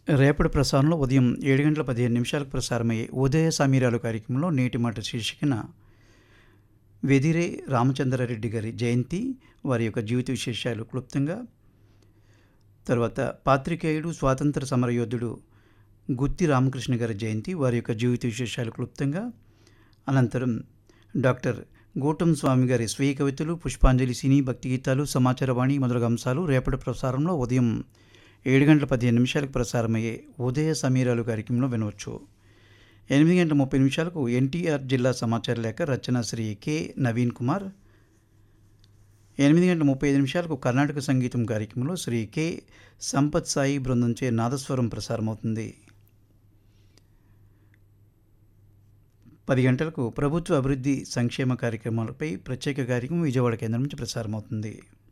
రేపటి ప్రసారంలో ఉదయం ఏడు గంటల పదిహేను నిమిషాలకు ప్రసారమయ్యే ఉదయ సమీరాలు కార్యక్రమంలో నేటి మాట శీర్షికన వెదిరే రామచంద్రారెడ్డి గారి జయంతి వారి యొక్క జీవిత విశేషాలు క్లుప్తంగా తర్వాత పాత్రికేయుడు స్వాతంత్ర సమరయోధుడు గుత్తి రామకృష్ణ గారి జయంతి వారి యొక్క జీవిత విశేషాలు క్లుప్తంగా అనంతరం డాక్టర్ గౌతమ్ స్వామి గారి స్వీయ కవితలు పుష్పాంజలి సినీ భక్తి గీతాలు సమాచారవాణి మొదలగు అంశాలు రేపటి ప్రసారంలో ఉదయం ఏడు గంటల పదిహేను నిమిషాలకు ప్రసారమయ్యే ఉదయ సమీరాలు కార్యక్రమంలో వినవచ్చు ఎనిమిది గంటల ముప్పై నిమిషాలకు ఎన్టీఆర్ జిల్లా సమాచార లేఖ రచన శ్రీ కె నవీన్ కుమార్ ఎనిమిది గంటల ముప్పై ఐదు నిమిషాలకు కర్ణాటక సంగీతం కార్యక్రమంలో శ్రీ కె సంపత్ సాయి బృందంచే నాదస్వరం ప్రసారమవుతుంది పది గంటలకు ప్రభుత్వ అభివృద్ధి సంక్షేమ కార్యక్రమాలపై ప్రత్యేక కార్యక్రమం విజయవాడ కేంద్రం నుంచి ప్రసారమవుతుంది